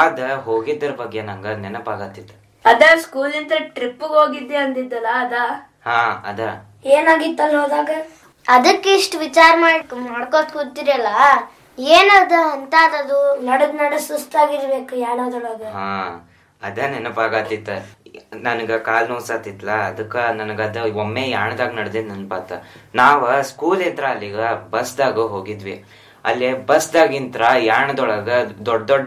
ಆದ ಹೋಗಿದ್ರ ಬಗ್ಗೆ ನಂಗ ನೆನಪಾಗತ್ತಿತ್ತು ಅದ ಸ್ಕೂಲಿಂದ ಟ್ರಿಪ್ ಹೋಗಿದ್ದೆ ಅಂದಿದ್ದಲ್ಲ ಅದ ಹಾ ಅದ ಏನಾಗಿತ್ತಲ್ಲ ಹೋದಾಗ ಅದಕ್ಕೆ ಇಷ್ಟು ವಿಚಾರ ಮಾಡ್ ಮಾಡ್ಕೋತ ಕೂತಿರಲ್ಲ ಏನದ ಅಂತ ಅದದು ನಡದ್ ನಡ ಸುಸ್ತಾಗಿರ್ಬೇಕು ಯಾಣದೊಳಗ ಹಾ ಅದ ನೆನಪಾಗತ್ತಿತ್ತ ನನಗ ಕಾಲ್ ನೋಸತ್ತಿತ್ಲ ಅದಕ್ಕ ನನಗ ಅದ ಒಮ್ಮೆ ಯಾಣದಾಗ ನಡೆದಿದ್ ನೆನಪಾತ ನಾವ ಸ್ಕೂಲ್ ಇದ್ರ ಅಲ್ಲಿಗ ಬಸ್ದಾಗ ಹೋಗಿದ್ವಿ ಅಲ್ಲಿ ಬಸ್ದಾಗಿಂತ್ರ ಯಾಣದೊಳಗ ದೊಡ್ಡ ದೊಡ್ಡ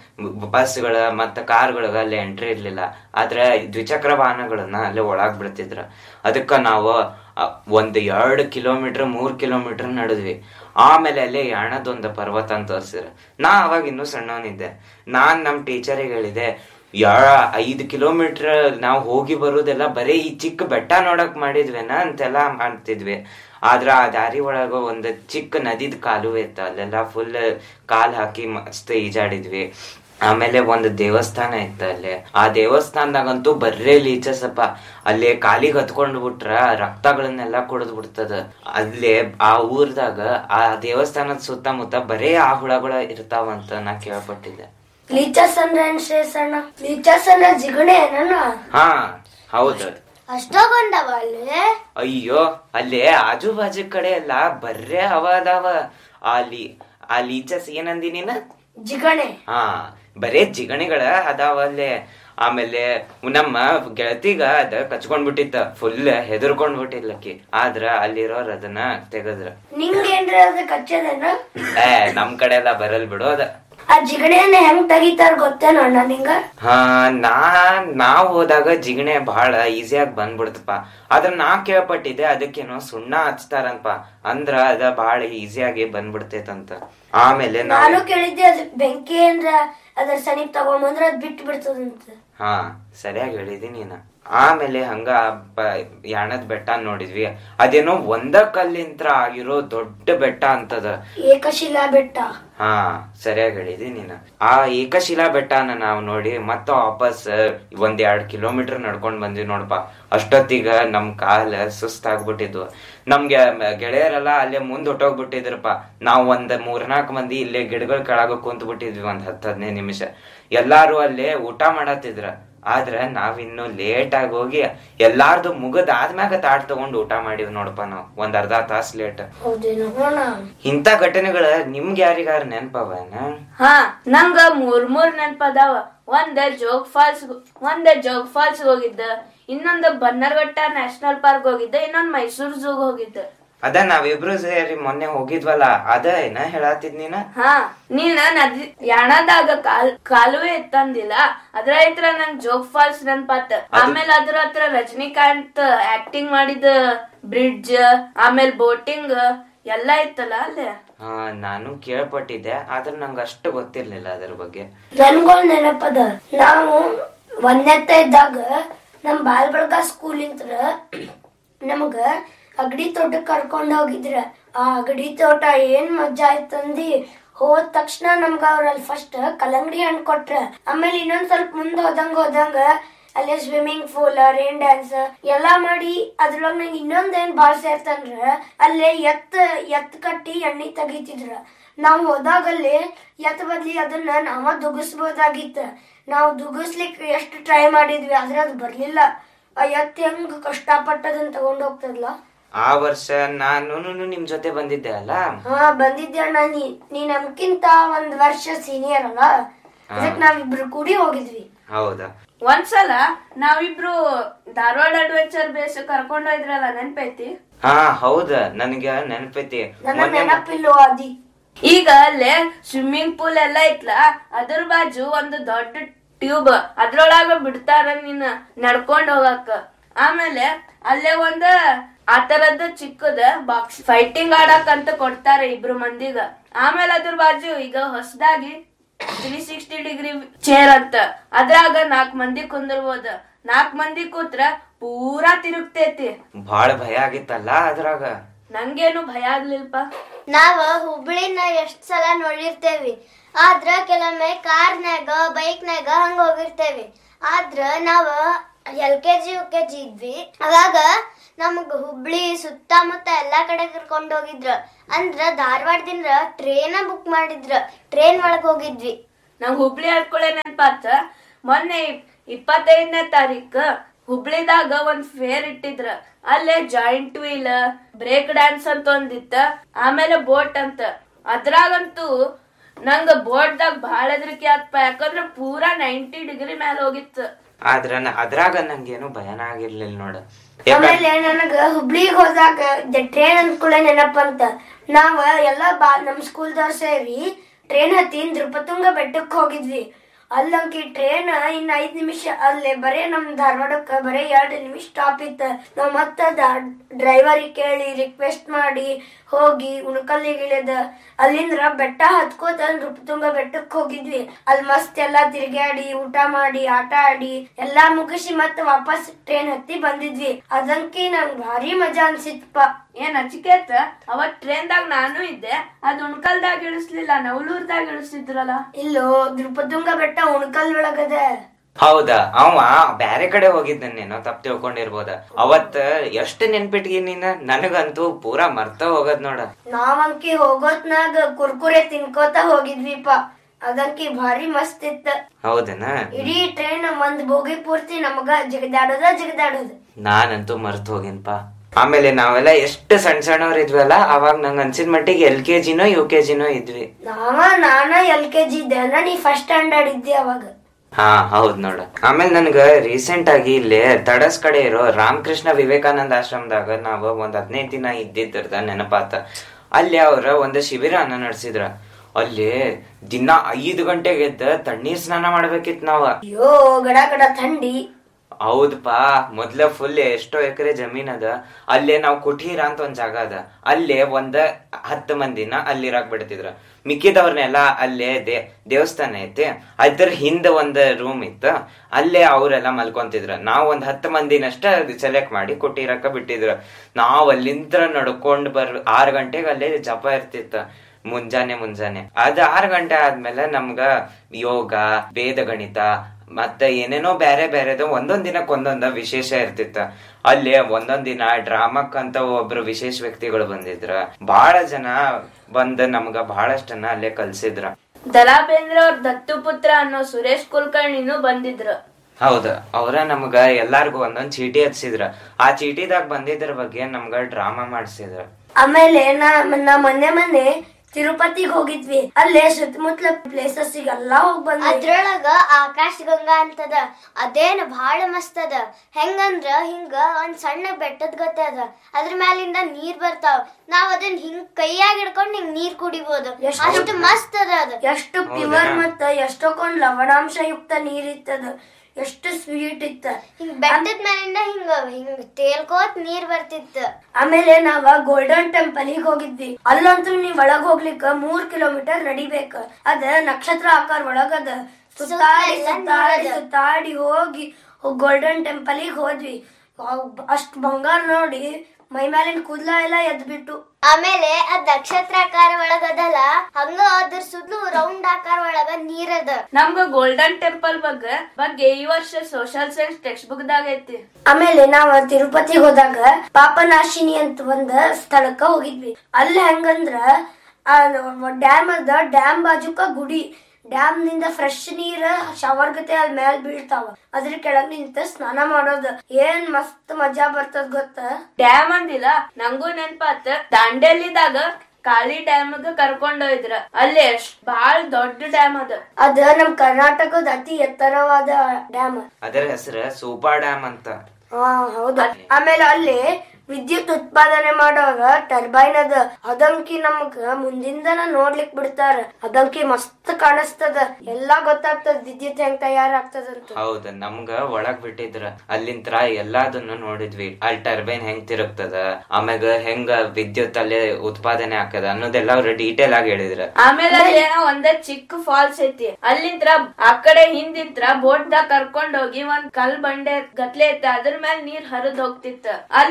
ಬಸ್ಗಳ ಮತ್ತ ಕಾರ್ಗಳಿಗೆ ಅಲ್ಲಿ ಎಂಟ್ರಿ ಇರ್ಲಿಲ್ಲ ಆದ್ರೆ ದ್ವಿಚಕ್ರ ವಾಹನಗಳನ್ನ ಅಲ್ಲಿ ಒಳಗ್ ಬಿಡ್ತಿದ್ರ ಅದಕ್ಕ ನಾವು ಅ, ಒಂದ್ ಎರಡ್ ಕಿಲೋಮೀಟರ್ ಮೂರ್ ಕಿಲೋಮೀಟರ್ ನಡೆದ್ವಿ ಆಮೇಲೆ ಅಲ್ಲಿ ಯಾಣದೊಂದು ಪರ್ವತ ಅಂತ ತೋರಿಸಿದ್ರು ನಾ ಅವಾಗ ಇನ್ನೂ ಸಣ್ಣವನಿದ್ದೆ ನಾನ್ ನಮ್ ಟೀಚರಿಗೆ ಹೇಳಿದೆ ಯಾ ಐದ್ ಕಿಲೋಮೀಟರ್ ನಾವು ಹೋಗಿ ಬರೋದೆಲ್ಲ ಬರೀ ಈ ಚಿಕ್ಕ ಬೆಟ್ಟ ನೋಡಕ್ ಮಾಡಿದ್ವೇನ ಅಂತೆಲ್ಲ ಮಾಡ್ತಿದ್ವಿ ಆದ್ರ ಆ ದಾರಿ ಒಳಗ ಒಂದ್ ಚಿಕ್ಕ ನದಿದ್ ಕಾಲುವೆ ಇತ್ತು ಅಲ್ಲೆಲ್ಲ ಫುಲ್ ಕಾಲ್ ಹಾಕಿ ಮಸ್ತ್ ಈಜಾಡಿದ್ವಿ ಆಮೇಲೆ ಒಂದು ದೇವಸ್ಥಾನ ಇತ್ತ ಅಲ್ಲಿ ಆ ದೇವಸ್ಥಾನದಾಗಂತೂ ಬರ್ರೇ ಲೀಚಸಪ್ಪ ಅಲ್ಲಿ ಕಾಲಿಗೆ ಹತ್ಕೊಂಡ್ ಬಿಟ್ರ ರಕ್ತಗಳನ್ನೆಲ್ಲ ಕುಡಿದ್ ಬಿಡ್ತದ ಅಲ್ಲಿ ಆ ಊರ್ದಾಗ ಆ ದೇವಸ್ಥಾನದ ಸುತ್ತಮುತ್ತ ಬರೇ ಆ ಹುಳಗಳ ಇರ್ತಾವಂತ ನಾ ಕೇಳ್ಪಟ್ಟಿದ್ದೆ ಲೀಚಸ್ ಅಂದ್ರೆ ಏನ್ ಶ್ರೇಸಣ್ಣ ಲೀಚಸ್ ಅಂದ್ರೆ ಜಿಗಣೆ ಏನಣ್ಣ ಹಾ ಹೌದು ಅಷ್ಟೊಂದವ ಅಲ್ಲಿ ಅಯ್ಯೋ ಅಲ್ಲಿ ಆಜು ಬಾಜು ಕಡೆ ಎಲ್ಲ ಬರ್ರೇ ಅವ ಅದಾವ ಅಲ್ಲಿ ಆ ಲೀಚಸ್ ಏನಂದಿ ನೀನ ಜಿಗಣೆ ಹಾ ಬರೇ ಜಿಗಣಿಗಳ ಅದಾವ ಅಲ್ಲೇ ಆಮೇಲೆ ನಮ್ಮ ಗೆಳತಿಗ ಅದ ಕಚ್ಕೊಂಡ್ ಬಿಟ್ಟಿತ್ತ ಫುಲ್ ಹೆದರ್ಕೊಂಡ್ ಬಿಟ್ಟಿಲ್ಲಕಿ ಆದ್ರ ಅಲ್ಲಿರೋರ್ ಅದನ್ನ ತೆಗದ್ರ ನಿಂಗೇನ್ರಿ ಅದ ಕಚ್ಚದೇನ ಏ ನಮ್ ಕಡೆ ಎಲ್ಲ ಬರಲ್ ಬಿಡು ಅದ ಆ ಜಿಗಣೆಯನ್ನ ಹೆಂಗ್ ತೆಗಿತಾರ ಗೊತ್ತೇನ ಅಣ್ಣ ನಿಂಗ ಹಾ ನಾ ನಾವ್ ಹೋದಾಗ ಜಿಗಣೆ ಬಹಳ ಈಸಿಯಾಗಿ ಬಂದ್ಬಿಡ್ತಪ್ಪ ಆದ್ರ ನಾ ಕೇಳ್ಪಟ್ಟಿದ್ದೆ ಅದಕ್ಕೇನೋ ಸುಣ್ಣ ಹಚ್ತಾರಂತ ಅಂದ್ರ ಅದ ಬಹಳ ಈಸಿಯಾಗಿ ಬಂದ್ಬಿಡ್ತೈತಂತ ಆಮೇಲೆ ನಾನು ನಾವು ಕೇಳಿದ್ದೆ ಅದ್ ಬೆಂಕಿ ಏನ್ರ ಅದ್ರ ಸನಿಪ್ ತಗೊಂಬಂದ್ರ ಅದ್ ಬಿಟ್ಟು ಬಿಡ್ತದಂತ ಹಾ ಸರಿಯಾಗಿ ಹೇಳಿದಿ ನೀನ ಆಮೇಲೆ ಹಂಗ ಬ- ಯಾಣದ್ ಬೆಟ್ಟ ನೋಡಿದ್ವಿ ಅದೇನೋ ಒಂದ ಕಲ್ಲಿಂತ್ರ ಆಗಿರೋ ದೊಡ್ಡ ಬೆಟ್ಟ ಅಂತದ ಏಕಶಿಲಾ ಬೆಟ್ಟ ಹಾ ಸರಿಯಾಗಿ ಹೇಳಿದಿ ನೀನ ಆ ಏಕಶಿಲಾ ಬೆಟ್ಟನ ನಾವು ನೋಡಿ ಮತ್ತ ವಾಪಸ್ ಒಂದ್ ಎರಡ್ ಕಿಲೋಮೀಟರ್ ನಡ್ಕೊಂಡ್ ಬಂದ್ವಿ ನೋಡಪ್ಪ ಅಷ್ಟೊತ್ತಿಗ ನಮ್ ಕಾಲ ಸುಸ್ತಾಗ್ಬಿಟ್ಟಿದ್ವು ನಮ್ಗೆ ಮ- ಗೆಳೆಯರೆಲ್ಲ ಅಲ್ಲೇ ಮುಂದ್ ಹೊಟ್ಟೋಗ್ಬಿಟ್ಟಿದ್ರಪ್ಪ ನಾವ್ ಒಂದ್ ಮೂರ್ನಾಲ್ಕು ಮಂದಿ ಇಲ್ಲೇ ಗಿಡಗಳ ಕೆಳಗ ಕುಂತ್ ಬಿಟ್ಟಿದ್ವಿ ಒಂದ್ ಹತ್ತ್ ಹದಿನೈದು ನಿಮಿಷ ಎಲ್ಲಾರು ಅಲ್ಲೇ ಊಟ ಮಾಡತ್ತಿದ್ರ ಆದ್ರ ನಾವಿನ್ನು ಲೇಟ್ ಆಗಿ ಹೋಗಿ ಎಲ್ಲಾರ್ದು ಮುಗದ್ ಆದ್ಮ್ಯಾಗ ತಾಟ್ ತಗೊಂಡ್ ಊಟ ಮಾಡಿವ್ ನೋಡಪ್ಪ ನಾವ್ ಒಂದ್ ಅರ್ಧ ತಾಸ್ ಲೇಟ್ ಹೌದೇನೋ ಅಣ್ಣ ಇಂಥ ಘಟನೆಗಳ ನಿಮ್ಗೆ ಯಾರಿಗಾರ ನೆನಪವನ ಹಾ ನಂಗ ಮೂರ್ ಮೂರ್ ನೆನಪದಾವ ಒಂದ ಜೋಗ್ ಫಾಲ್ಸ್ ಒಂದ ಜೋಗ್ ಫಾಲ್ಸ್ ಹೋಗಿದ್ದ ಇನ್ನೊಂದು ಬನ್ನರ್ಘಟ್ಟ ನ್ಯಾಷನಲ್ ಪಾರ್ಕ್ ಹೋಗಿದ್ದ ಇನ್ನೊಂದ್ ಮೈಸೂರ್ ಝೂಗ್ ಹೋಗಿದ್ದ ಅದ ನಾವಿಬ್ರು ಸೇರಿ ಮೊನ್ನೆ ಹೋಗಿದ್ವಲ್ಲ ಅದ ಏನ ಹೇಳತ್ತಿದ್ ನೀನ ಹಾ ನೀನ ನದಿ ಯಾಣದಾಗ ಕಾಲ್ ಕಾಲುವೆ ಇತ್ತಂದಿಲ್ಲ ಅದ್ರ ಹತ್ರ ನಂಗ್ ಜೋಗ್ ಫಾಲ್ಸ್ ನೆನ್ಪಾತ ಆಮೇಲೆ ಅದ್ರ ಹತ್ರ ರಜನಿಕಾಂತ್ ಆಕ್ಟಿಂಗ್ ಮಾಡಿದ ಬ್ರಿಡ್ಜ್ ಆಮೇಲೆ ಬೋಟಿಂಗ್ ಎಲ್ಲಾ ಇತ್ತಲ್ಲ ಅಲ್ಲೇ ಹಾ ನಾನು ಕೇಳ್ಪಟ್ಟಿದ್ದೆ ಆದ್ರ ನಂಗೆ ಅಷ್ಟು ಗೊತ್ತಿರ್ಲಿಲ್ಲ ಅದ್ರ ಬಗ್ಗೆ ನನ್ಗೊಂದ್ ನೆನಪದ ನಾವು ಒಂದೆತ್ತ ಇದ್ದಾಗ ನಮ್ ಬಾಲ್ ಬಳಗ ಸ್ಕೂಲ್ ಇಂತ್ರ ನಮಗ ಅಗಡಿ ತೋಟಕ್ ಕರ್ಕೊಂಡ್ ಹೋಗಿದ್ರ ಆ ಅಗಡಿ ತೋಟ ಏನ್ ಮಜಾ ಆಯ್ತಂದಿ ಹೋದ ತಕ್ಷಣ ನಮ್ಗ ಅವ್ರಲ್ಲಿ ಫಸ್ಟ್ ಕಲ್ಲಂಗಡಿ ಹಣ್ಣು ಕೊಟ್ರ ಆಮೇಲೆ ಇನ್ನೊಂದ್ ಸ್ವಲ್ಪ ಮುಂದ್ ಹೋದಂಗ ಹೋದಂಗ ಅಲ್ಲಿ ಸ್ವಿಮ್ಮಿಂಗ್ ಪೂಲ್ ರೇನ್ ಡ್ಯಾನ್ಸ್ ಎಲ್ಲಾ ಮಾಡಿ ಅದ್ರೊಳಗ ನಂಗೆ ಇನ್ನೊಂದ್ ಏನ್ ಭಾಳ ಸೇರ್ತಂದ್ರ ಅಲ್ಲೇ ಎತ್ ಎತ್ ಕಟ್ಟಿ ಎಣ್ಣೆ ತೆಗಿತಿದ್ರ ನಾವ್ ಹೋದಾಗಲ್ಲಿ ಎತ್ ಬದ್ಲಿ ಅದನ್ನ ನಾವ ದುಗಿಸ್ಬೋದಾಗಿತ್ತ ನಾವು ದುಗಿಸ್ಲಿಕ್ಕೆ ಎಷ್ಟು ಟ್ರೈ ಮಾಡಿದ್ವಿ ಆದ್ರೆ ಅದು ಬರ್ಲಿಲ್ಲ ಆ ಎತ್ ಹೆಂಗ್ ಕಷ್ಟಪಟ್ಟು ಅದನ್ನ ತಗೊಂಡ್ ಹೋಗ್ತದಲ್ಲ ಆ ವರ್ಷ ನಾನು ನಿಮ್ ಜೊತೆ ಬಂದಿದ್ದೆ ಅಲ್ಲ ಹಾ ಬಂದಿದ್ದೆ ಅಣ್ಣ ನೀ ನೀ ನಮ್ಕಿಂತ ಒಂದ್ ವರ್ಷ ಸೀನಿಯರ್ ಅಲ್ಲ ಅದಕ್ಕೆ ನಾವಿಬ್ರು ಕೂಡಿ ಹೋಗಿದ್ವಿ ಹೌದಾ ಒಂದ್ಸಲ ನಾವಿಬ್ರು ಧಾರವಾಡ ಅಡ್ವೆಂಚರ್ ಬೇಸ್ ಕರ್ಕೊಂಡ್ ಹೋಯ್ದ್ರಲ್ಲ ನೆನ್ಪೈತಿ ಹಾ ಹೌದ ನನಗೆ ನೆನಪೈತಿ ನನ್ನ ಮೊನ್ನೆ ನೆನಪಿಲ್ವೋ ಅದಿ ಈಗ ಅಲ್ಲೇ ಸ್ವಿಮ್ಮಿಂಗ್ ಪೂಲ್ ಎಲ್ಲ ಐತ್ಲ ಅದ್ರ ಬಾಜು ಒಂದು ದೊಡ್ಡ ಟ್ಯೂಬ್ ಅದ್ರೊಳಗ ಬಿಡ್ತಾರ ನೀನ್ ನಡ್ಕೊಂಡ್ ಹೋಗಕ್ಕ ಆಮೇಲೆ ಅಲ್ಲೇ ಒಂದ ಆ ತರದ್ ಚಿಕ್ಕದ ಬಾಕ್ಸ್ ಫೈಟಿಂಗ್ ಆಡಕ್ ಅಂತ ಕೊಡ್ತಾರೆ ಇಬ್ರು ಮಂದಿಗ ಆಮೇಲೆ ಅದ್ರ ಬಾಜು ಈಗ ಹೊಸದಾಗಿ ತ್ರೀ ಸಿಕ್ಸ್ಟಿ ಡಿಗ್ರಿ ಚೇರ್ ಅಂತ ಅದ್ರಾಗ ನಾಲ್ಕ್ ಮಂದಿ ಕುಂದಿರ್ಬೋದ ನಾಲ್ಕ್ ಮಂದಿ ಕೂತ್ರ ಪೂರಾ ತಿರುಗ್ತೈತಿ ಬಾಳ ಭಯ ಆಗಿತ್ತಲ್ಲ ಅದ್ರಾಗ ನಂಗೇನು ಭಯ ಆಗ್ಲಿಲ್ಪ ನಾವ ಹುಬ್ಳಿನ ಎಷ್ಟ್ ಸಲ ನೋಡಿರ್ತೇವಿ ಆದ್ರ ಕೆಲವೊಮ್ಮೆ ಕಾರ್ನ್ಯಾಗ ಬೈಕ್ನಾಗ ಹಂಗ ಹೋಗಿರ್ತೇವಿ ಆದ್ರ ನಾವ L K G U K G ಇದ್ವಿ ಅವಾಗ ನಮಗ್ ಹುಬ್ಳಿ ಸುತ್ತಮುತ್ತ ಎಲ್ಲಾ ಕಡೆ ಕರ್ಕೊಂಡ್ ಹೋಗಿದ್ರ ಅಂದ್ರ ಧಾರವಾಡದಿಂದ ಟ್ರೇನ ಬುಕ್ ಮಾಡಿದ್ರ ಟ್ರೇನ್ ಒಳಗ್ ಹೋಗಿದ್ವಿ ನಂಗ್ ಹುಬ್ಳಿ ಹರ್ಕೊಳೆ ನೆನ್ಪಾತ ಮೊನ್ನೆ ಇಪ್ಪತ್ತೈದನೇ ತಾರೀಕ ಹುಬ್ಳಿದಾಗ ಒಂದ್ ಫೇರ್ ಇಟ್ಟಿದ್ರ ಅಲ್ಲೇ ಜಾಯಿಂಟ್ ವೀಲ್ ಬ್ರೇಕ್ ಡ್ಯಾನ್ಸ್ ಅಂತ ಒಂದಿತ್ತ ಆಮೇಲೆ ಬೋಟ್ ಅಂತ ಅದ್ರಾಗಂತೂ ನಂಗ ಬೋಟ್ದಾಗ ಬಹಳ ಹೆದರಿಕೆ ಆತ್ಪ ಯಾಕಂದ್ರ ಪೂರಾ ನೈಂಟಿ ಡಿಗ್ರಿ ಮ್ಯಾಲ ಹೋಗಿತ್ತು ಆದ್ರ ನ- ಅದ್ರಾಗ ನಂಗೇನು ಭಯನ ಆಗಿರ್ಲಿಲ್ಲ ನೋಡ ಆಮೇಲೆ ನನಗ ಹುಬ್ಳಿಗ್ ಹೋದಾಗ ಟ್ರೈನ್ ಅಂದ್ಕೂಳೆ ನೆನಪಂತ ನಾವ ಎಲ್ಲಾ ಬಾ ನಮ್ ಸ್ಕೂಲ್ದವ್ರ ಸೇರಿ ಟ್ರೈನ್ ಹತ್ತಿ ನೃಪತುಂಗ ಬೆಟ್ಟಕ್ ಹೋಗಿದ್ವಿ ಅಲ್ಲಂಕಿ ಟ್ರೈನ್ ಇನ್ನ ಐದ್ ನಿಮಿಷ ಅಲ್ಲೇ ಬರೇ ನಮ್ ಧಾರವಾಡಕ್ಕ ಬರೇ ಎರಡ್ ನಿಮಿಷ ಸ್ಟಾಪ್ ಇತ್ತ ನಾವ್ ಮತ್ತ ಡ್ರೈವರಿಗೆ ಕೇಳಿ ರಿಕ್ವೆಸ್ಟ್ ಮಾಡಿ ಹೋಗಿ ಉಣಕಲ್ಲಿಗೆ ಇಳಿದ ಅಲ್ಲಿಂದ್ರ ಬೆಟ್ಟ ಹತ್ಕೋತ ನೃಪತುಂಗ ಬೆಟ್ಟಕ್ ಹೋಗಿದ್ವಿ ಅಲ್ಲಿ ಮಸ್ತ್ ಎಲ್ಲಾ ತಿರ್ಗ್ಯಾಡಿ ಊಟ ಮಾಡಿ ಆಟ ಆಡಿ ಎಲ್ಲಾ ಮುಗಿಸಿ ಮತ್ತ ವಾಪಸ್ ಟ್ರೈನ್ ಹತ್ತಿ ಬಂದಿದ್ವಿ ಅದಂಕಿ ನಂಗ್ ಭಾರಿ ಮಜಾ ಅನ್ಸಿತ್ಪ ಏನ್ ಅಚಿಕೇತ ಅವತ್ ಟ್ರೈನ್ದಾಗ ನಾನು ಇದ್ದೆ ಅದ್ ಉಣ್ಕಲ್ದಾಗ ಇಳಿಸ್ಲಿಲ್ಲ ನವಲೂರ್ದಾಗ ಇಳಿಸಿದ್ರಲ್ಲ ಇಲ್ಲೋ ನೃಪತುಂಗ ಬೆಟ್ಟ ಉಣಕಲ್ ಒಳಗದ ಹೌದಾ ಅವ ಬ್ಯಾರೆ ಕಡೆ ಹೋಗಿದ್ದನ್ನೇನೋ ತಪ್ಪು ತಿಳ್ಕೊಂಡಿರ್ಬೋದ ಅವತ್ ಎಷ್ಟ್ ನೆನ್ಪಿಟ್ಗಿ ನೀನ್ ನನಗಂತೂ ಪೂರಾ ಮರ್ತ ಹೋಗದ್ ನೋಡ ನಾವಂಕಿ ಹೋಗೋತ್ನಾಗ ಕುರ್ಕುರೆ ತಿನ್ಕೋತ ಹೋಗಿದ್ವಿಪ ಅದಂಕಿ ಭಾರಿ ಮಸ್ತ್ ಇತ್ತ ಹೌದನ ಇಡೀ ಟ್ರೈನ್ ಒಂದ್ ಬೋಗಿ ಪೂರ್ತಿ ನಮಗ ಜಿಗದಾಡೋದ ಜಿಗದಾಡೋದ ನಾನಂತೂ ಮರ್ತ್ ಹೋಗಿನ್ಪ ಆಮೇಲೆ ನಾವೆಲ್ಲ ಎಷ್ಟು ಸಣ್ಣ ಸಣ್ಣವ್ರ ಇದ್ವಲ್ಲ ಅವಾಗ ನಂಗ್ ಅನ್ಸಿದ ಮಟ್ಟಿಗೆ ಎಲ್ ಕೆ ಜಿನೋ ಯು ಕೆ ಜಿನೋ ಇದ್ವಿ ನಾವ ನಾನ ಎಲ್ ಕೆ ಜಿ ಇದ್ದೆ ಅಲ್ಲ ನೀ ಫಸ್ಟ್ ಸ್ಟ್ಯಾಂಡರ್ಡ್ ಇದ್ದೆ ಅವಾಗ ಹಾ ಹೌದ್ ನೋಡ ಆಮೇಲೆ ನನ್ಗ ರೀಸೆಂಟ್ ಆಗಿ ಇಲ್ಲಿ ತಡಸ್ ಕಡೆ ಇರೋ ರಾಮಕೃಷ್ಣ ವಿವೇಕಾನಂದ ಆಶ್ರಮದಾಗ ನಾವ್ ಒಂದ್ ಹದಿನೈದು ದಿನ ಇದ್ದಿದ್ದರ್ದ ನೆನಪಾತ ಅಲ್ಲಿ ಅವ್ರ ಒಂದ್ ಶಿಬಿರನ ನಡೆಸಿದ್ರ ಅಲ್ಲಿ ದಿನ ಐದು ಗಂಟೆಗೆ ಎದ್ದ ತಣ್ಣೀರ್ ಸ್ನಾನ ಮಾಡ್ಬೇಕಿತ್ ನಾವ ಅಯ್ಯೋ ಗಡ ಗಡ ಥಂಡಿ ಹೌದಪ್ಪಾ ಮೊದ್ಲ ಫುಲ್ ಎಷ್ಟೋ ಎಕರೆ ಜಮೀನ್ ಅದ ಅಲ್ಲೇ ನಾವ್ ಕುಟೀರ ಅಂತ ಒಂದ್ ಜಾಗ ಅದ ಅಲ್ಲೇ ಒಂದ್ ಹತ್ತು ಮಂದಿನ ಅಲ್ಲಿ ಇರಾಕ್ ಬಿಡ್ತಿದ್ರ ಮಿಕ್ಕಿದವ್ರನ್ನೆಲ್ಲ ಅಲ್ಲೇ ದೇ ದೇವಸ್ಥಾನ ಐತಿ ಅದ್ರ ಹಿಂದ ಒಂದ್ ರೂಮ್ ಇತ್ತು ಅಲ್ಲೇ ಅವ್ರೆಲ್ಲ ಮಲ್ಕೊಂತಿದ್ರ ನಾವ್ ಒಂದ್ ಹತ್ತು ಮಂದಿನಷ್ಟ ಸೆಲೆಕ್ಟ್ ಮಾಡಿ ಕುಟೀರಕ್ಕ ಬಿಟ್ಟಿದ್ರ ನಾವ್ ಅಲ್ಲಿಂದ ನಡ್ಕೊಂಡ್ ಬರ್ ಆರ್ ಗಂಟೆಗೆ ಅಲ್ಲೇ ಜಪ ಇರ್ತಿತ್ತ ಮುಂಜಾನೆ ಮುಂಜಾನೆ ಅದ್ ಆರ್ ಗಂಟೆ ಆದ್ಮೇಲೆ ನಮ್ಗ ಯೋಗ ವೇದ ಗಣಿತ ಮತ್ತೆ ಏನೇನೋ ಬೇರೆ ಬೇರೆದು ಒಂದೊಂದ್ ದಿನಕ್ಕೆ ಒಂದೊಂದ ವಿಶೇಷ ಇರ್ತಿತ್ತ ಅಲ್ಲಿ ಒಂದೊಂದ್ ದಿನ ಡ್ರಾಮಕ್ಕಂತ ಒಬ್ರು ವಿಶೇಷ ವ್ಯಕ್ತಿಗಳು ಬಂದಿದ್ರ ಬಹಳ ಜನ ಬಂದ್ ನಮ್ಗ ಬಹಳಷ್ಟನ್ನ ಅಲ್ಲೇ ಕಲ್ಸಿದ್ರ ದರಾ ಬೇಂದ್ರೆ ಅವ್ರ ದತ್ತು ಪುತ್ರ ಅನ್ನೋ ಸುರೇಶ್ ಕುಲಕರ್ಣಿನೂ ಬಂದಿದ್ರು ಹೌದ ಅವ್ರ ನಮ್ಗ ಎಲ್ಲಾರ್ಗು ಒಂದೊಂದ್ ಚೀಟಿ ಹಚ್ಸಿದ್ರ ಆ ಚೀಟಿದಾಗ ಬಂದಿದ್ರ ಬಗ್ಗೆ ನಮ್ಗ ಡ್ರಾಮಾ ಮಾಡ್ಸಿದ್ರ ಆಮೇಲೆ ನಾ ನಾ ಮೊನ್ನೆ ಮೊನ್ನೆ ತಿರುಪತಿಗೆ ಹೋಗಿದ್ವಿ ಅಲ್ಲೇ ಸುತ್ತಮುತ್ತಲ ಪ್ಲೇಸಸ್ ಎಲ್ಲಾ ಹೋಗ್ ಬಂದ್ವಿ ಅದ್ರೊಳಗ ಆಕಾಶ ಗಂಗಾ ಅಂತದ ಅದೇನ್ ಭಾಳ ಮಸ್ತ್ ಅದ ಹೆಂಗಂದ್ರ ಹಿಂಗ ಒಂದ್ ಸಣ್ಣ ಬೆಟ್ಟದ ಗತೆ ಅದ ಅದ್ರ ಮ್ಯಾಲಿಂದ ನೀರ್ ಬರ್ತಾವ ನಾವ್ ಅದನ್ನ ಹಿಂಗ್ ಕೈಯಾಗ ಹಿಡ್ಕೊಂಡ್ ಹಿಂಗ್ ನೀರ್ ಕುಡಿಬೋದು ಎಷ್ಟು- ಅಷ್ಟು ಮಸ್ತ್ ಅದ ಅದ ಎಷ್ಟು ಪ್ಯೂರ್ ಮತ್ತ ಎಷ್ಟೊಂದ್ ಲವಣಾಂಶ ಯುಕ್ತ ನೀರ್ ಇತ್ತದ ಎಷ್ಟು ಸ್ವೀಟ್ ಇತ್ತ ಹಿಂಗ್ ಬೆಟ್ಟದ ಮ್ಯಾಲಿಂದ ಹಿಂಗ ಹಿಂಗ್ ತೇಲ್ಕೋತ್ ನೀರ್ ಬರ್ತಿತ್ತು ಆಮೇಲೆ ನಾವ ಗೋಲ್ಡನ್ ಟೆಂಪಲ್ ಗೆ ಹೋಗಿದ್ವಿ ಅಲ್ಲಂತೂ ನೀವ್ ಒಳಗ್ ಹೋಗ್ಲಿಕ್ಕ ಮೂರ್ ಕಿಲೋಮೀಟರ್ ನಡಿಬೇಕ ಅದ ನಕ್ಷತ್ರ ಆಕಾರ ಒಳಗದ ಸುತ್ತಾಡಿ ಸುತ್ತ ಎಲ್ಲ ಸುತ್ತಾಡಿ ನೀರದ. ಸುತ್ತಾಡಿ ಹೋಗಿ ಗೋಲ್ಡನ್ ಟೆಂಪಲ್ ಗೆ ಹೋದ್ವಿ ಅಷ್ಟ್ ಬಂಗಾರ ನೋಡಿ ಮೈ ಮೇಲಿನ ಕೂದ್ಲ ಎಲ್ಲ ಎದ್ಬಿಟ್ಟು ಆಮೇಲೆ ಅದ್ ನಕ್ಷತ್ರಾಕಾರ ಒಳಗದಲ್ಲ ಹಂಗ ಅದ್ರ ಸುತ್ತಲೂ ರೌಂಡ್ ಆಕಾರ ಒಳಗ ನೀರದ ನಮ್ಗ ಗೋಲ್ಡನ್ ಟೆಂಪಲ್ ಬಗ್ಗೆ ಬಗ್ಗೆ ಈ ವರ್ಷ ಸೋಷಿಯಲ್ ಸೈನ್ಸ್ ಟೆಕ್ಸ್ಟ್ ಬುಕ್ ದಾಗ ಐತಿ ಆಮೇಲೆ ನಾವ್ ತಿರುಪತಿಗೆ ಹೋದಾಗ ಪಾಪನಾಶಿನಿ ಅಂತ ಒಂದ್ ಸ್ಥಳಕ್ಕ ಹೋಗಿದ್ವಿ ಅಲ್ಲಿ ಹೆಂಗಂದ್ರ ಡ್ಯಾಮ್ ಅದ ಡ್ಯಾಮ್ ಬಾಜುಕ ಗುಡಿ ಡ್ಯಾಮ್ ನಿಂದ ಫ್ರೆಶ್ ನೀರ್ ಶವರ್ ಗತೆ ಅಲ್ಲಿ ಮ್ಯಾಲ್ ಬೀಳ್ತಾವ ಅದ್ರ ಕೆಳಗ್ ನಿಂತ ಸ್ನಾನ ಮಾಡೋದು ಏನ್ ಮಸ್ತ್ ಮಜಾ ಬರ್ತದ ಗೊತ್ತ ಡ್ಯಾಮ್ ಅಂದಿಲ್ಲ ನಂಗೂ ನೆನ್ಪಾತ ದಾಂಡೇಲಿದಾಗ ಕಾಳಿ ಡ್ಯಾಮ್ಗ ಕರ್ಕೊಂಡೋಯ್ದ್ರ ಅಲ್ಲಿ ಎಷ್ಟ್ ಬಾಳ್ ದೊಡ್ಡ ಡ್ಯಾಮ್ ಅದ ಅದ ನಮ್ ಕರ್ನಾಟಕದ ಅತಿ ಎತ್ತರವಾದ ಡ್ಯಾಮ್ ಅದರ ಹೆಸರು ಸೂಪಾ ಡ್ಯಾಮ್ ಅಂತ ಹಾ ಹೌದಾ ಆಮೇಲೆ ಅಲ್ಲಿ ವಿದ್ಯುತ್ ಉತ್ಪಾದನೆ ಮಾಡೋಗ ಟರ್ಬೈನ್ ಅದ ಅದಂಕಿ ನಮ್ಗ ಮುಂದಿಂದನ ನೋಡ್ಲಿಕ್ ಬಿಡ್ತಾರ ಅದಂಕಿ ಮಸ್ತ್ ಕಾಣಿಸ್ತದ ಎಲ್ಲಾ ಗೊತ್ತಾಗ್ತದ ವಿದ್ಯುತ್ ಹೆಂಗ್ ತಯಾರಾಗ್ತದಂತ ಹೌದ ನಮ್ಗ ಒಳಗ್ ಬಿಟ್ಟಿದ್ರ ಅಲ್ಲಿಂತ್ರ ಎಲ್ಲಾದನ್ನು ನೋಡಿದ್ವಿ ಅಲ್ಲಿ ಟರ್ಬೈನ್ ಹೆಂಗ್ ತಿರುಗ್ತದ ಆಮ್ಯಾಗ ಹೆಂಗ ವಿದ್ಯುತ್ ಅಲ್ಲೇ ಉತ್ಪಾದನೆ ಆಕದ ಅನ್ನೋದೆಲ್ಲ ಅವ್ರು ಡೀಟೇಲ್ ಆಗಿ ಹೇಳಿದ್ರ ಆಮೇಲೆ ಅಲ್ಲಿ ಏನೋ ಒಂದೇ ಚಿಕ್ಕ ಫಾಲ್ಸ್ ಐತಿ ಅಲ್ಲಿಂತ್ರ ಆ ಕಡೆ ಹಿಂದಿಂತ್ರ ಬೋಟ್ ದಾಗ ಕರ್ಕೊಂಡ್ ಹೋಗಿ ಒಂದ್ ಕಲ್ ಬಂಡೆ ಗತ್ಲೆ ಐತಿ ಅದ್ರ ಮೇಲೆ ನೀರ್ ಹರಿದ್ ಹೋಗ್ತಿತ್ತ ಅಲ್ಲೇ ನಮ್ಗ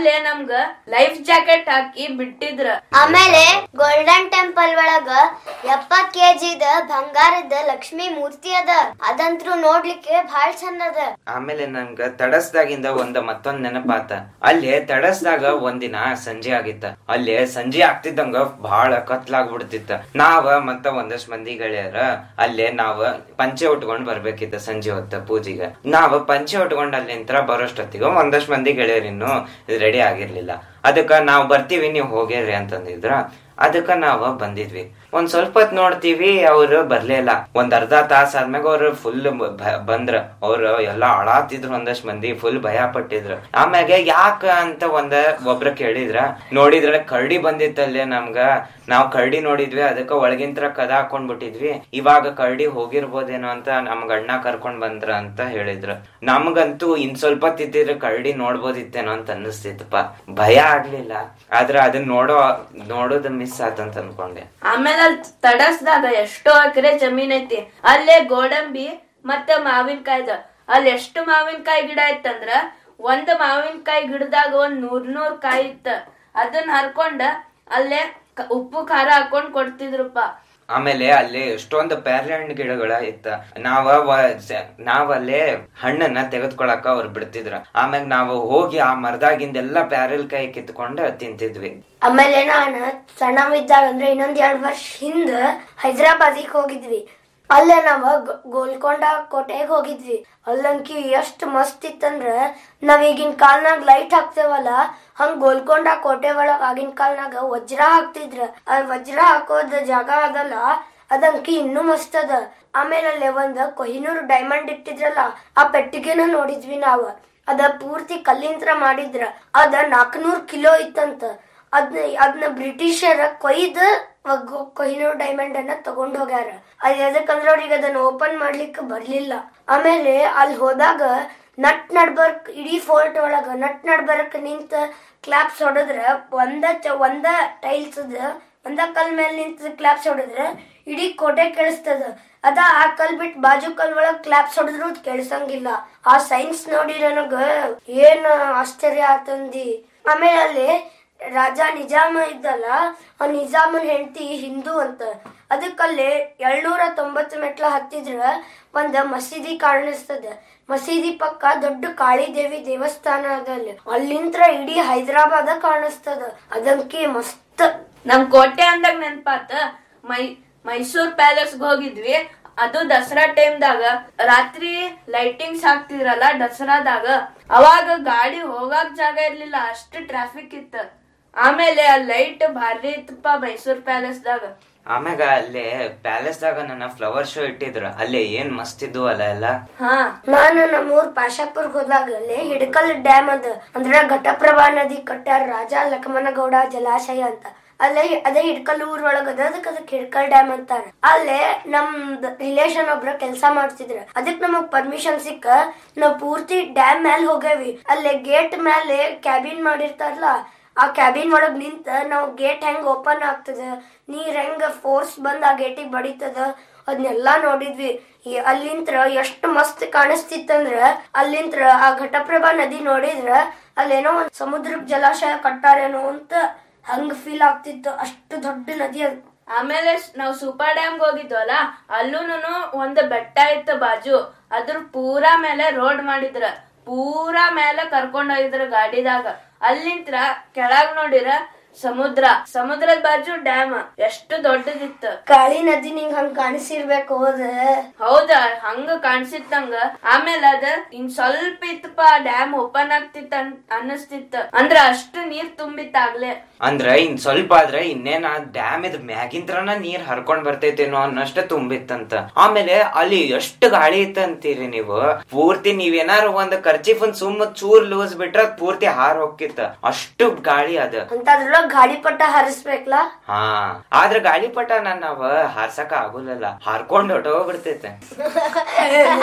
ನಮ್ಗ ಲೈಫ್ ಜಾಕೆಟ್ ಹಾಕಿ ಬಿಟ್ಟಿದ್ರ ಆಮೇಲೆ ಗೋಲ್ಡನ್ ಟೆಂಪಲ್ ಒಳಗ ಎಪ್ಪತ್ ಕೆಜಿದ ಬಂಗಾರದ ಲಕ್ಷ್ಮಿ ಮೂರ್ತಿ ಅದ ಅದಂತ್ರು ನೋಡ್ಲಿಕ್ಕೆ ಬಹಳ ಚಂದ ಅದ ಆಮೇಲೆ ನನ್ಗ ತಡಸ್ದಾಗಿಂದ ಒಂದ ಮತ್ತೊಂದ್ ನೆನಪಾತ ಅಲ್ಲಿ ತಡಸ್ದಾಗ ಒಂದಿನ ಸಂಜೆ ಆಗಿತ್ತ ಅಲ್ಲಿ ಸಂಜೆ ಆಗ್ತಿದ್ದಂಗ ಬಹಳ ಕತ್ಲಾಗ್ಬಿಡ್ತಿತ್ತ ನಾವ ಮತ್ತ ಒಂದಷ್ಟ್ ಮಂದಿ ಗೆಳೆಯರ ಅಲ್ಲೇ ನಾವ ಪಂಚೆ ಉಟ್ಕೊಂಡ್ ಬರ್ಬೇಕಿತ್ತ ಸಂಜೆ ಹೊತ್ತ ಪೂಜೆಗೆ ನಾವ ಪಂಚೆ ಉಟ್ಕೊಂಡ್ ಅಲ್ಲಿಂತ್ರ ಬರೋಷ್ಟೊತ್ತಿಗೆ ಒಂದಷ್ಟ್ ಮಂದಿ ಗೆಳೆಯರಿನ್ನು ರೆಡಿ ಆಗಿರ್ಲಿಲ್ಲ ಅದಕ್ಕ ನಾವ್ ಬರ್ತೀವಿ ನೀವ್ ಹೋಗ್ಯಾರಿ ಅಂತಂದಿದ್ರ ಅದಕ್ಕ ನಾವ ಬಂದಿದ್ವಿ ಒಂದ್ ಸ್ವಲ್ಪ ಹೊತ್ ನೋಡ್ತೀವಿ ಅವ್ರು ಬರ್ಲೇ ಇಲ್ಲ ಒಂದ್ ಅರ್ಧ ತಾಸ ಆದ್ಮ್ಯಾಗ ಅವ್ರು ಫುಲ್ ಬಂದ್ರ ಅವ್ರು ಎಲ್ಲಾ ಅಳಾತಿದ್ರು ಒಂದಷ್ಟ್ ಮಂದಿ ಫುಲ್ ಭಯ ಪಟ್ಟಿದ್ರು ಆಮ್ಯಾಗ ಯಾಕ ಅಂತ ಒಂದ ಒಬ್ರ ಕೇಳಿದ್ರ ನೋಡಿದ್ರ ಕರಡಿ ಬಂದಿತ್ತಲ್ಲೇ ನಮ್ಗ ನಾವ್ ಕರಡಿ ನೋಡಿದ್ವಿ ಅದಕ್ಕ ಒಳಗಿಂತ್ರ ಕದ ಹಾಕೊಂಡ್ ಬಿಟ್ಟಿದ್ವಿ ಇವಾಗ ಕರಡಿ ಹೋಗಿರ್ಬೋದೇನೋ ಅಂತ ನಮ್ಗ ಅಣ್ಣ ಕರ್ಕೊಂಡ್ ಬಂದ್ರ ಅಂತ ಹೇಳಿದ್ರು ನಮ್ಗಂತೂ ಇನ್ ಸ್ವಲ್ಪ ತಿದ್ದಿದ್ರೆ ಕರಡಿ ನೋಡ್ಬೋದಿತ್ತೇನೋ ಅಂತ ಅನ್ನಿಸ್ತಿತ್ತಪ್ಪ ಭಯ ಆಗ್ಲಿಲ್ಲ ಆದ್ರ ಅದನ್ನ ನೋಡೋ ನೋಡೋದು ಮಿಸ್ ಆತಂತ ಅನ್ಕೊಂಡೆ ಆಮೇಲೆ ಅಲ್ಲಿ ತಡಸ್ದಾಗ ಎಷ್ಟೋ ಎಕರೆ ಜಮೀನ್ ಐತಿ ಅಲ್ಲೇ ಗೋಡಂಬಿ ಮತ್ತೆ ಮಾವಿನಕಾಯ್ದ ಅಲ್ಲಿ ಎಷ್ಟು ಮಾವಿನಕಾಯಿ ಗಿಡ ಇತ್ತಂದ್ರ ಒಂದ್ ಮಾವಿನಕಾಯಿ ಗಿಡದಾಗ ಒಂದ್ ನೂರ್ ನೂರ್ ಕಾಯಿ ಇತ್ತ ಅದನ್ನ ಹರ್ಕೊಂಡ ಅಲ್ಲೇ ಕ- ಉಪ್ಪು ಖಾರ ಹಾಕೊಂಡ್ ಕೊಡ್ತಿದ್ರಪ್ಪ ಆಮೇಲೆ ಅಲ್ಲಿ ಎಷ್ಟೊಂದು ಪ್ಯಾರ್ಲೆ ಹಣ್ಣು ಗಿಡಗಳ ಇತ್ತ ನಾವ ವ- ಸ- ನಾವಲ್ಲೇ ಹಣ್ಣನ್ನ ತೆಗೆದ್ಕೊಳಕ ಅವ್ರು ಬಿಡ್ತಿದ್ರ ಆಮ್ಯಾಗ ನಾವು ಹೋಗಿ ಆ ಮರದಾಗಿಂದೆಲ್ಲ ಪ್ಯಾರಲ್ ಕಾಯಿ ಕಿತ್ಕೊಂಡ್ ತಿಂತಿದ್ವಿ ಆಮೇಲೆ ನಾನು ಸಣ್ಣವಿದ್ದಾಗ ಅಂದ್ರೆ ಇನ್ನೊಂದ್ ಎರಡ್ ವರ್ಷ ಹಿಂದ ಹೈದರಾಬಾದಿಗೆ ಹೋಗಿದ್ವಿ ಅಲ್ಲೇ ನಾವ ಗ- ಗೋಲ್ಕೊಂಡ ಕೋಟೆಗೆ ಹೋಗಿದ್ವಿ ಅಲ್ಲಂಕಿ ಎಷ್ಟ್ ಮಸ್ತ್ ಇತ್ತಂದ್ರ ನಾವ್ ಈಗಿನ ಕಾಲ್ನಾಗ ಲೈಟ್ ಹಾಕ್ತೇವಲ್ಲ ಹಂಗ್ ಗೋಲ್ಕೊಂಡ ಕೋಟೆ ಒಳಗ್ ಆಗಿನ ಕಾಲ್ನಾಗ ವಜ್ರ ಹಾಕ್ತಿದ್ರ ಆ ವಜ್ರ ಹಾಕೋದ್ ಜಾಗ ಅದಲ್ಲ ಅದಂಕಿ ಇನ್ನೂ ಮಸ್ತ್ ಅದ ಆಮೇಲೆ ಅಲ್ಲೇ ಒಂದ್ ಕೊಹಿನೂರ್ ಡೈಮಂಡ್ ಇಟ್ಟಿದ್ರಲ್ಲ ಆ ಪೆಟ್ಟಿಗೆನ ನೋಡಿದ್ವಿ ನಾವ್ ಅದ ಪೂರ್ತಿ ಕಲ್ಲಿಂತ್ರ ಮಾಡಿದ್ರ ಅದ ನಾಲ್ಕನೂರ್ ಕಿಲೋ ಇತ್ತಂತ ಅದ್ನ ಅದನ್ನ ಬ್ರಿಟಿಷರ ಕೊಯ್ದು ಒಗ್- ಕೊಹಿನೂರ್ ಡೈಮಂಡ್ ಅನ್ನ ತಗೊಂಡ್ ಹೋಗ್ಯಾರ ಅದ್ ಎದಕ್ಕಂದ್ರ ಅವ್ರಿಗೆ ಅದನ್ನ ಓಪನ್ ಮಾಡ್ಲಿಕ್ಕೆ ಬರ್ಲಿಲ್ಲ ಆಮೇಲೆ ಅಲ್ಲಿ ಹೋದಾಗ ನಟ್ ನಡ್ಬರ್ಕ್ ಇಡೀ ಫೋರ್ಟ್ ಒಳಗ ನಟ್ ನಡ್ಬರ್ಕ್ ನಿಂತ ಕ್ಲಾಪ್ಸ್ ಹೊಡೆದ್ರ ಒಂದ ಚ- ಒಂದ ಟೈಲ್ಸ್ ಒಂದ ಕಲ್ ಮೇಲೆ ನಿಂತ ಕ್ಲಾಪ್ಸ್ ಹೊಡೆದ್ರ ಇಡೀ ಕೋಟೆ ಕೇಳಿಸ್ತದ ಅದ ಆ ಕಲ್ ಬಿಟ್ ಬಾಜು ಕಲ್ ಒಳಗ್ ಕ್ಲಾಪ್ಸ್ ಹೊಡೆದ್ರು ಕೇಳಿಸಂಗಿಲ್ಲ ಆ ಸೈನ್ಸ್ ನೋಡಿ ನನಗ ಏನ್ ಆಶ್ಚರ್ಯ ಆತಂದಿ ಆಮೇಲೆ ಅಲ್ಲಿ ರಾಜ ನಿಜಾಮ ಇದ್ದಲ್ಲ ಆ ನಿಜಾಮನ್ ಹೆಂಡತಿ ಹಿಂದೂ ಅಂತ ಅದಕ್ಕಲ್ಲಿ ಏಳ್ನೂರ ತೊಂಬತ್ತು ಮೆಟ್ಲ ಹತ್ತಿದ್ರ ಒಂದ್ ಮಸೀದಿ ಕಾಣಿಸ್ತದ ಮಸೀದಿ ಪಕ್ಕ ದೊಡ್ಡ ಕಾಳಿ ದೇವಿ ದೇವಸ್ಥಾನ ಅದ ಅಲ್ಲಿ ಅಲ್ಲಿಂತ್ರ ಇಡೀ ಹೈದರಾಬಾದ ಕಾಣಿಸ್ತದ ಅದಂಕಿ ಮಸ್ತ್ ನಮ್ ಕೋಟೆ ಅಂದಾಗ ನೆನ್ಪಾತ ಮೈ ಮೈಸೂರ್ ಪ್ಯಾಲೇಸ್ ಹೋಗಿದ್ವಿ ಅದು ದಸರಾ ಟೈಮ್ದಾಗ ರಾತ್ರಿ ಲೈಟಿಂಗ್ಸ್ ಹಾಕ್ತಿದ್ರಲ್ಲ ದಸರಾದಾಗ ಅವಾಗ ಗಾಡಿ ಹೋಗಾಕ್ ಜಾಗ ಇರ್ಲಿಲ್ಲ ಅಷ್ಟು ಟ್ರಾಫಿಕ್ ಇತ್ತ ಆಮೇಲೆ ಆ ಲೈಟ್ ಭಾರಿ ಇತ್ತಪ್ಪ ಮೈಸೂರ್ ಪ್ಯಾಲೇಸ್ದಾಗ ಆಮ್ಯಾಗ ಅಲ್ಲೇ ಪ್ಯಾಲೇಸ್ದಾಗ ನನ್ನ ಫ್ಲವರ್ ಶೋ ಇಟ್ಟಿದ್ರು ಅಲ್ಲೇ ಏನ್ ಮಸ್ತ್ ಇದ್ವು ಅಲ್ಲ ಎಲ್ಲ ಹಾ ನಾನು ನಮ್ಮೂರ್ ಪಾಶಾಪುರ್ಗ್ ಹೋದಾಗ ಅಲ್ಲಿ ಹಿಡಕಲ್ ಡ್ಯಾಮ್ ಅದ ಅಂದ್ರೆ ಘಟಪ್ರಭಾ ನದಿ ಕಟ್ಟಾರ ರಾಜ ಲಕ್ಷ್ಮಣಗೌಡ ಜಲಾಶಯ ಅಂತ ಅಲ್ಲೇ ಅದೇ ಹಿಡ್ಕಲ್ ಊರ್ ಒಳಗ ಅದ ಅದಕ್ಕೆ ಅದಕ್ಕೆ ಹಿಡ್ಕಲ್ ಡ್ಯಾಮ್ ಅಂತಾರ ಅಲ್ಲೇ ನಮ್ ರಿಲೇಷನ್ ಒಬ್ರ ಕೆಲ್ಸ ಮಾಡ್ತಿದ್ರ ಅದಕ್ ನಮಗ್ ಪರ್ಮಿಷನ್ ಸಿಕ್ಕ ನಾವ್ ಪೂರ್ತಿ ಡ್ಯಾಮ್ ಮ್ಯಾಲ್ ಹೋಗೇವಿ ಅಲ್ಲೇ ಗೇಟ್ ಮೇಲೆ ಕ್ಯಾಬಿನ್ ಮಾಡಿರ್ತಾರಲ್ಲ ಆ ಕ್ಯಾಬಿನ್ ಒಳಗ್ ನಿಂತ ನಾವ್ ಗೇಟ್ ಹೆಂಗ್ ಓಪನ್ ಆಗ್ತದ ನೀರ್ ಹೆಂಗ್ ಫೋರ್ಸ್ ಬಂದ್ ಆ ಗೇಟಿಗೆ ಬಡಿತದ ಅದನ್ನೆಲ್ಲಾ ನೋಡಿದ್ವಿ ಈ ಅಲ್ಲಿಂತ್ರ ಎಷ್ಟು ಮಸ್ತ್ ಕಾಣಿಸ್ತಿತ್ತಂದ್ರ ಅಲ್ಲಿಂತ್ರ ಆ ಘಟಪ್ರಭಾ ನದಿ ನೋಡಿದ್ರ ಅಲ್ಲೇನೋ ಒಂದ್ ಸಮುದ್ರಕ್ ಜಲಾಶಯ ಕಟ್ಟಾರೇನೋ ಅಂತ ಹಂಗ್ ಫೀಲ್ ಆಗ್ತಿತ್ತು ಅಷ್ಟು ದೊಡ್ಡ ನದಿ ಅದು ಆಮೇಲೆ ಸ್- ನಾವ್ ಸೂಪರ್ ಡ್ಯಾಮ್ ಹೋಗಿದ್ವಲ್ಲ ಅಲ್ಲೂನು ಒಂದ್ ಬೆಟ್ಟ ಇತ್ತು ಬಾಜು ಅದ್ರ ಪೂರಾ ಮೇಲೆ ರೋಡ್ ಮಾಡಿದ್ರ ಪೂರಾ ಮೇಲೆ ಕರ್ಕೊಂಡ್ ಹೋಗಿದ್ರ ಗಾಡಿದಾಗ ಅಲ್ಲಿಂತ್ರ ಕೆಳಗ್ ನೋಡಿರ ಸಮುದ್ರ ಸಮುದ್ರದ ಬಾಜು ಡ್ಯಾಮ್ ಎಷ್ಟು ದೊಡ್ಡದಿತ್ತು ಕಾಳಿ ನದಿ ನಿಂಗ್ ಹಂಗ್ ಕಾಣಿಸಿರ್ಬೇಕು ಹೋದ ಹೌದಾ ಹಂಗ ಕಾಣಿಸಿತ್ತಂಗ ಆಮೇಲೆ ಅದ ಇನ್ ಸ್ವಲ್ಪ ಇತ್ತಪ್ಪ ಡ್ಯಾಮ್ ಓಪನ್ ಆಗ್ತಿತ್ತ ಅನ್ನಿಸ್ತಿತ್ತ ಅಂದ್ರ ಅಷ್ಟು ನೀರ್ ತುಂಬಿತ್ತಾಗ್ಲೇ ಅಂದ್ರ ಇನ್ ಸ್ವಲ್ಪ ಆದ್ರೆ ಇನ್ನೇನ ಡ್ಯಾಮ್ ಇದ್ ಮ್ಯಾಗಿಂತ್ರನ ನೀರ್ ಹರ್ಕೊಂಡ್ ಬರ್ತೈತೇನೋ ಅನ್ನಷ್ಟ ತುಂಬಿತ್ತಂತ ಆಮೇಲೆ ಅಲ್ಲಿ ಎಷ್ಟು ಗಾಳಿ ಇತ್ತಂತೀರಿ ನೀವು ಪೂರ್ತಿ ನೀವೇನಾರು ಒಂದ್ ಖರ್ಚಿಫ್ ಒಂದ್ ಸುಮ್ಮ ಚೂರ್ ಲೂಸ್ ಬಿಟ್ರ ಅದ್ ಪೂರ್ತಿ ಹಾರ್ ಹೋಗ್ತಿತ್ತ ಅಷ್ಟು ಗಾಳಿ ಅದ ಅಂತದ್ರೊಳಗ ಗಾಳಿ ಪಟ್ಟ ಹರಿಸ್ಬೇಕಲ್ಲ ಹಾ ಆದ್ರ ಗಾಳಿಪಟ ನಾನ್ ನಾವ್ ಹಾರ್ಸಕ ಆಗುಲ್ಲಲ್ಲ ಹಾರ್ಕೊಂಡ್ ಹೊಟ್ಟೋಗ್ಬಿಡ್ತೈತೆ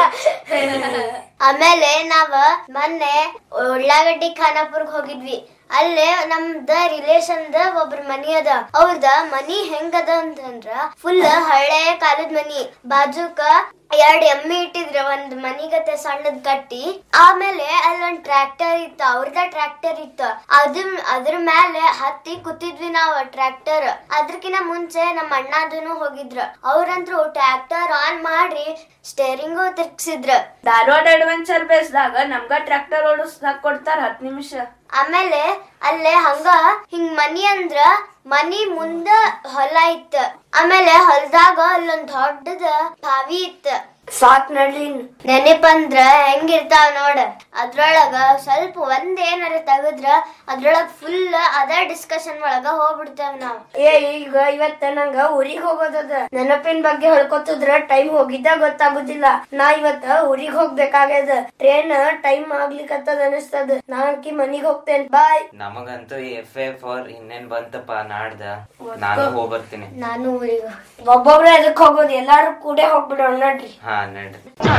ಆಮೇಲೆ ನಾವ ಮೊನ್ನೆ ಉಳ್ಳಾಗಡ್ಡಿ ಖಾನಾಪುರ್ಗ್ ಹೋಗಿದ್ವಿ ಅಲ್ಲೇ ನಮ್ದ ರಿಲೇಷನ್ದ ಒಬ್ರ ಮನಿ ಅದ ಅವ್ರದ ಮನಿ ಹೆಂಗದ ಅಂತಂದ್ರ ಫುಲ್ ಹಳೆ ಕಾಲದ ಮನಿ ಬಾಜುಕ ಎರಡ್ ಎಮ್ಮಿ ಇಟ್ಟಿದ್ರ ಒಂದ್ ಮನಿಗತೆ ಸಣ್ಣದ್ ಕಟ್ಟಿ ಆಮೇಲೆ ಅಲ್ಲೊಂದ್ ಟ್ರ್ಯಾಕ್ಟರ್ ಇತ್ತು ಅವ್ರದ ಟ್ರ್ಯಾಕ್ಟರ್ ಇತ್ತು ಅದ್ರ ಅದ್ರ ಮೇಲೆ ಹತ್ತಿ ಕೂತಿದ್ವಿ ನಾವ್ ಟ್ರ್ಯಾಕ್ಟರ್ ಅದ್ರಕಿನ ಮುಂಚೆ ನಮ್ಮ ಅಣ್ಣದನು ಹೋಗಿದ್ರ ಅವ್ರಂತ್ರು ಟ್ರ್ಯಾಕ್ಟರ್ ಆನ್ ಮಾಡಿ ಸ್ಟೇರಿಂಗು ತಿರ್ಗ್ಸಿದ್ರ ಧಾರವಾಡ ಅಡ್ವೆಂಚರ್ ಬೇಸ್ದಾಗ ನಮ್ಗ ಟ್ರ್ಯಾಕ್ಟರ್ ಓಡಿಸ್ದಾಕ್ ಕೊಡ್ತಾರ ಹತ್ ನಿಮಿಷ ಆಮೇಲೆ ಅಲ್ಲೇ ಹಂಗ ಹಿಂಗ್ ಮನಿ ಅಂದ್ರ ಮನಿ ಮುಂದ ಹೊಲ ಇತ್ತ ಆಮೇಲೆ ಹೊಲದಾಗ ಅಲ್ಲೊಂದ್ ದೊಡ್ಡದ ಬಾವಿ ಇತ್ತ ಸಾಕ್ ನಡ್ಲಿನ್ ನೆನಪಂದ್ರ ಹೆಂಗಿರ್ತಾವ ನೋಡ ಅದ್ರೊಳಗ ಸ್ವಲ್ಪ ಒಂದ್ ಏನಾರ ತೆಗದ್ರ ಅದ್ರೊಳಗ ಫುಲ್ ಅದ ಡಿಸ್ಕಷನ್ ಒಳಗ ಹೋಗ್ಬಿಡ್ತೇವ್ ನಾವ್ ಏ ಈಗ ಇವತ್ತ ನಂಗ ಊರಿಗ್ ಹೋಗೋದದ ನೆನಪಿನ ಬಗ್ಗೆ ಹೇಳ್ಕೊತಿದ್ರ ಟೈಮ್ ಹೋಗಿದ್ದ ಗೊತ್ತಾಗುದಿಲ್ಲ ನಾ ಇವತ್ತ ಊರಿಗ್ ಹೋಗ್ಬೇಕಾಗ್ಯದ ಟ್ರೈನ್ ಟೈಮ್ ಆಗ್ಲಿಕತ್ತದ ಅನಿಸ್ತದ ನಾ ಅಕ್ಕಿ ಮನಿಗ್ ಹೋಗ್ತೇನೆ ಬಾಯ್ ನಮಗಂತೂ ಎಫ್ ಎ ಫಾರ್ ಇನ್ನೇನ್ ಬಂತಪ್ಪ ನಾಡ್ದ ನಾನು ಹೋಗ್ಬರ್ತೀನಿ ನಾನು ಊರಿಗೆ ಒಬ್ಬೊಬ್ರೆ ಅದಕ್ ಹೋಗೋದು ಎಲ್ಲಾರು ಕೂಡೆ ಹೋಗ್ಬಿಡೋಣ ನಡ್ರಿ ಹಾ ನಡ್ರಿ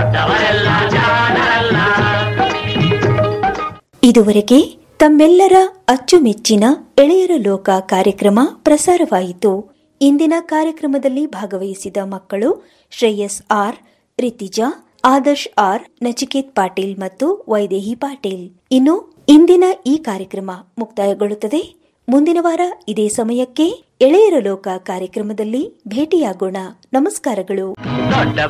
ಇದುವರೆಗೆ ತಮ್ಮೆಲ್ಲರ ಅಚ್ಚುಮೆಚ್ಚಿನ ಎಳೆಯರ ಲೋಕ ಕಾರ್ಯಕ್ರಮ ಪ್ರಸಾರವಾಯಿತು ಇಂದಿನ ಕಾರ್ಯಕ್ರಮದಲ್ಲಿ ಭಾಗವಹಿಸಿದ ಮಕ್ಕಳು ಶ್ರೇಯಸ್ ಆರ್ ರಿತಿಜಾ ಆದರ್ಶ್ ಆರ್ ನಚಿಕೇತ್ ಪಾಟೀಲ್ ಮತ್ತು ವೈದೇಹಿ ಪಾಟೀಲ್ ಇನ್ನು ಇಂದಿನ ಈ ಕಾರ್ಯಕ್ರಮ ಮುಕ್ತಾಯಗೊಳ್ಳುತ್ತದೆ ಮುಂದಿನ ವಾರ ಇದೇ ಸಮಯಕ್ಕೆ ಎಳೆಯರ ಲೋಕ ಕಾರ್ಯಕ್ರಮದಲ್ಲಿ ಭೇಟಿಯಾಗೋಣ ನಮಸ್ಕಾರಗಳು ದೊಡ್ಡ